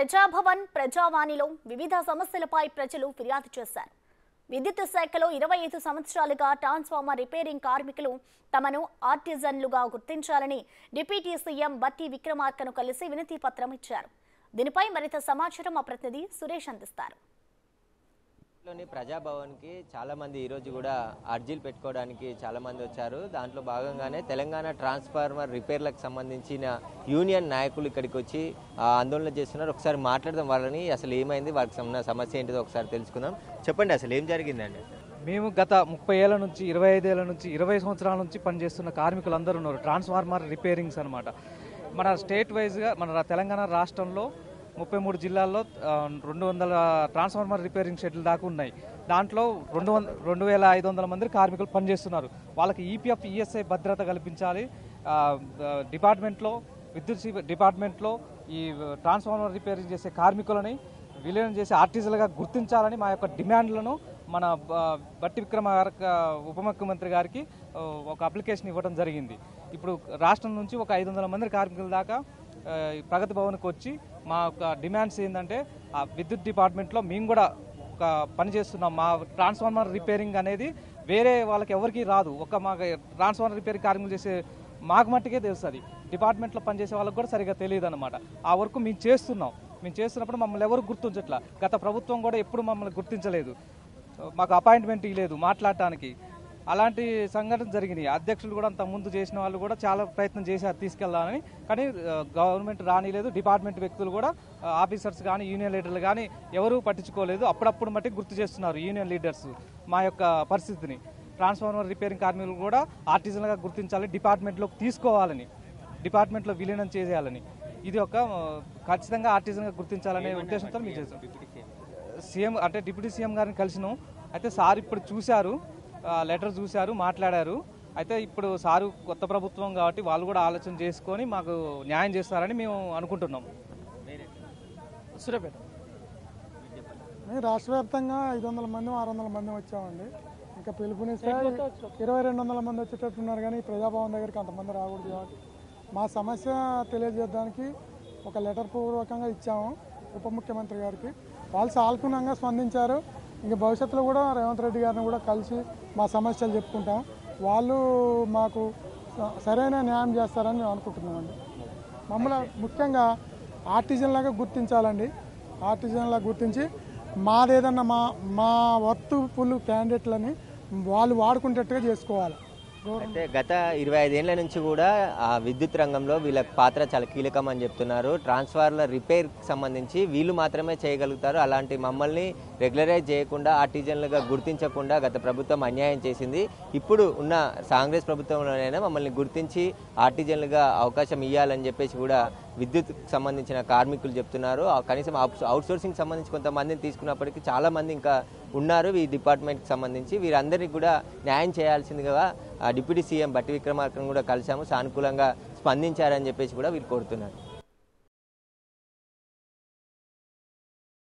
ప్రజాభవన్ ప్రజావాణిలో వివిధ సమస్యలపై ప్రజలు ఫిర్యాదు చేశారు విద్యుత్ శాఖలో ఇరవై ఐదు సంవత్సరాలుగా ట్రాన్స్ఫార్మర్ రిపేరింగ్ కార్మికులు తమను ఆర్టిజన్లుగా గుర్తించాలని డిప్యూటీ సీఎం బట్టి విక్రమార్కను కలిసి వినతి పత్రం ఇచ్చారు దీనిపై మరింత సమాచారం మా ప్రతినిధి సురేష్ అందిస్తారు లోని ప్రజాభవన్కి చాలా మంది ఈరోజు కూడా అర్జీలు పెట్టుకోవడానికి చాలా మంది వచ్చారు దాంట్లో భాగంగానే తెలంగాణ ట్రాన్స్ఫార్మర్ రిపేర్లకు సంబంధించిన యూనియన్ నాయకులు ఇక్కడికి వచ్చి ఆ, ఆందోళన చేస్తున్నారు ఒకసారి మాట్లాడదాం వాళ్ళని అసలు ఏమైంది వాళ్ళకి ఉన్న సమస్య ఏంటిదో ఒకసారి తెలుసుకుందాం చెప్పండి అసలు ఏం జరిగిందండి మేము గత ముప్పై ఏళ్ళ నుంచి ఇరవై ఐదేళ్ల నుంచి ఇరవై సంవత్సరాల నుంచి పనిచేస్తున్న కార్మికులు అందరూ ఉన్నారు ట్రాన్స్ఫార్మర్ రిపేరింగ్స్ అనమాట మన స్టేట్ వైజ్గా మన రా- తెలంగాణ రాష్ట్రంలో ముప్పై మూడు జిల్లాల్లో ఆ, రెండు వందల ట్రాన్స్ఫార్మర్ రిపేరింగ్ షెడ్లు దాకా ఉన్నాయి దాంట్లో రెండు వంద రెండు వేల ఐదు వందల మంది కార్మికులు పనిచేస్తున్నారు వాళ్ళకి ఈపీఎఫ్ ఈఎస్ఐ భద్రత కల్పించాలి ఆ, ఆ, డిపార్ట్మెంట్లో విద్యుత్ శి- డిపార్ట్మెంట్లో ఈ ట్రాన్స్ఫార్మర్ రిపేరింగ్ చేసే కార్మికులని విలీనం చేసి ఆర్టిజన్లుగా గుర్తించాలని మా యొక్క డిమాండ్లను మన బ- బట్టి విక్రమార్క ఉప ముఖ్యమంత్రి గారికి ఆ, ఒక అప్లికేషన్ ఇవ్వడం జరిగింది ఇప్పుడు రాష్ట్రం నుంచి ఒక ఐదు వందల మంది కార్మికుల దాకా ఆ, ఈ ప్రగతి భవన్కి వచ్చి మా యొక్క డిమాండ్స్ ఏంటంటే ఆ విద్యుత్ డిపార్ట్మెంట్లో మేము కూడా ఒక పని చేస్తున్నాం మా ట్రాన్స్ఫార్మర్ రిపేరింగ్ అనేది వేరే వాళ్ళకి ఎవరికి రాదు ఒక మా ట్రాన్స్ఫార్మర్ రిపేరింగ్ కార్మికులు చేసే మాకు మట్టుకే తెలుస్తుంది డిపార్ట్మెంట్లో పనిచేసే వాళ్ళకి కూడా సరిగా తెలియదు అనమాట ఆ వర్క్ మేము చేస్తున్నాం మేము చేస్తున్నప్పుడు మమ్మల్ని ఎవరు గుర్తించట్లా గత ప్రభుత్వం కూడా ఎప్పుడు మమ్మల్ని గుర్తించలేదు మాకు అపాయింట్మెంట్ ఇవ్వలేదు మాట్లాడటానికి అలాంటి సంఘటన జరిగినాయి అధ్యక్షులు కూడా అంత ముందు చేసిన వాళ్ళు కూడా చాలా ప్రయత్నం చేశారు తీసుకెళ్లాలని కానీ ఆ, గవర్నమెంట్ రానిలేదు డిపార్ట్మెంట్ వ్యక్తులు కూడా ఆ, ఆఫీసర్స్ కానీ యూనియన్ లీడర్లు కానీ ఎవరూ పట్టించుకోలేదు అప్పుడప్పుడు మట్టి గుర్తు చేస్తున్నారు యూనియన్ లీడర్స్ మా యొక్క పరిస్థితిని ట్రాన్స్ఫార్మర్ రిపేరింగ్ కార్మికులు కూడా ఆర్టిజన్లుగా గుర్తించాలి డిపార్ట్మెంట్లోకి తీసుకోవాలని డిపార్ట్మెంట్లో విలీనం చేసేయాలని ఇది ఒక ఆ, ఖచ్చితంగా ఆర్టిజన్గా గుర్తించాలనే ఉద్దేశంతో మేము చేస్తాం సీఎం అంటే డిప్యూటీ సీఎం గారిని కలిసినాం అయితే సార్ ఇప్పుడు చూశారు ఆ, లెటర్ చూశారు మాట్లాడారు అయితే ఇప్పుడు సారు కొత్త ప్రభుత్వం కాబట్టి వాళ్ళు కూడా ఆలోచన చేసుకొని మాకు న్యాయం చేస్తారని మేము అనుకుంటున్నాం సూర్యాపేట మేము రాష్ట్ర వ్యాప్తంగా ఐదు వందల మంది ఆరు వందల మంది వచ్చామండి ఇంకా పిలుపునిస్తే ఇరవై రెండు వందల మంది వచ్చేటట్టున్నారు కానీ ఈ ప్రజాభవన్ దగ్గరికి అంతమంది రాకూడదు కాబట్టి మా సమస్య తెలియజేయడానికి ఒక లెటర్ పూర్వకంగా ఇచ్చాము ఉప ముఖ్యమంత్రి గారికి వాళ్ళు సాల్కునంగా స్పందించారు ఇంక భవిష్యత్తులో కూడా రేవంత్ రెడ్డి గారిని కూడా కలిసి మా సమస్యలు చెప్పుకుంటాం వాళ్ళు మాకు స- సరైన న్యాయం చేస్తారని మేము అనుకుంటున్నామండి మమ్మల్ని ముఖ్యంగా ఆర్టిజన్ లాగా గుర్తించాలండి ఆర్టిజన్ లాగా గుర్తించి మాదేదన్నా మా మా వర్తుపుల్ క్యాండిడేట్లని వాళ్ళు వాడుకునేటట్టుగా చేసుకోవాలి అయితే గత ఇరవై ఐదేళ్ల నుంచి కూడా ఆ విద్యుత్ రంగంలో వీళ్ళ పాత్ర చాలా కీలకం అని చెప్తున్నారు ట్రాన్స్ఫార్మర్ రిపేర్ సంబంధించి వీళ్ళు మాత్రమే చేయగలుగుతారు అలాంటి మమ్మల్ని రెగ్యులరైజ్ చేయకుండా ఆర్టిజన్లుగా గుర్తించకుండా గత ప్రభుత్వం అన్యాయం చేసింది ఇప్పుడు ఉన్న కాంగ్రెస్ ప్రభుత్వంలోనైనా మమ్మల్ని గుర్తించి ఆర్టిజన్లుగా అవకాశం ఇవ్వాలని చెప్పేసి కూడా విద్యుత్ సంబంధించిన కార్మికులు చెప్తున్నారు ఆ కనీసం అవుట్ సోర్సింగ్ సంబంధించి కొంతమందిని తీసుకున్నప్పటికీ చాలా మంది ఇంకా ఉన్నారు ఈ డిపార్ట్మెంట్కి సంబంధించి వీరందరికీ కూడా న్యాయం చేయాల్సిందిగా ఆ డిప్యూటీ సీఎం బట్టి విక్రమార్కను కూడా కలిశాము సానుకూలంగా స్పందించారని చెప్పేసి కూడా వీరు కోరుతున్నారు